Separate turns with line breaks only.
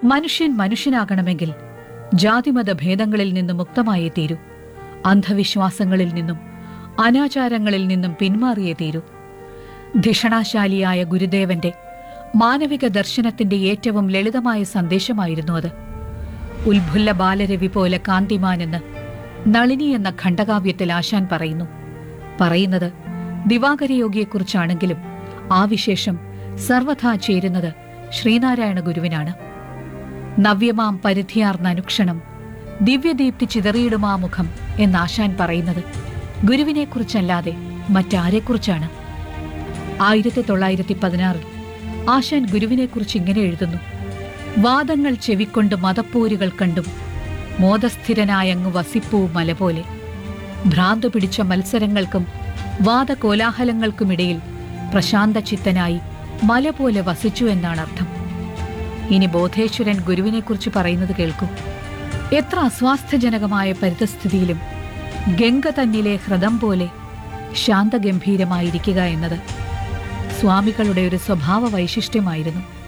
മനുഷ്യൻ മനുഷ്യനാകണമെങ്കിൽ ജാതിമത ഭേദങ്ങളിൽ നിന്നും മുക്തമായേ തീരൂ അന്ധവിശ്വാസങ്ങളിൽ നിന്നും അനാചാരങ്ങളിൽ നിന്നും പിന്മാറിയേ തീരൂ ധിഷണാശാലിയായ ഗുരുദേവന്റെ മാനവിക ദർശനത്തിന്റെ ഏറ്റവും ലളിതമായ സന്ദേശമായിരുന്നു അത് ഉത്ഭുല്ല ബാലരവി പോലെ കാന്തിമാനെന്ന് നളിനി എന്ന ഖണ്ഡകാവ്യത്തിൽ ആശാൻ പറയുന്നു പറയുന്നത് ദിവാകരയോഗിയെക്കുറിച്ചാണെങ്കിലും ആ വിശേഷം സർവഥാ ചേരുന്നത് ശ്രീനാരായണ ഗുരുവിനാണ് നവ്യമാം പരിധിയാർന്ന അനുക്ഷണം ദിവ്യദീപ്തി ചിതറിയിടുമാ മുഖം എന്ന് ആശാൻ പറയുന്നത് ഗുരുവിനെക്കുറിച്ചല്ലാതെ മറ്റാരെക്കുറിച്ചാണ് ആയിരത്തി തൊള്ളായിരത്തി പതിനാറിൽ ആശാൻ ഗുരുവിനെക്കുറിച്ച് ഇങ്ങനെ എഴുതുന്നു വാദങ്ങൾ ചെവിക്കൊണ്ട് മതപ്പോരുകൾ കണ്ടും മോദസ്ഥിരനായങ്ങു വസിപ്പൂ മല പോലെ ഭ്രാന്ത് പിടിച്ച മത്സരങ്ങൾക്കും വാദകോലാഹലങ്ങൾക്കുമിടയിൽ പ്രശാന്ത ചിത്തനായി മല പോലെ വസിച്ചു എന്നാണ് അർത്ഥം ഇനി ബോധേശ്വരൻ ഗുരുവിനെക്കുറിച്ച് പറയുന്നത് കേൾക്കൂ എത്ര അസ്വാസ്ഥ്യജനകമായ പരിതസ്ഥിതിയിലും ഗംഗ തന്നിലെ ഹൃദം പോലെ ശാന്തഗംഭീരമായിരിക്കുക എന്നത് സ്വാമികളുടെ ഒരു സ്വഭാവ വൈശിഷ്ട്യമായിരുന്നു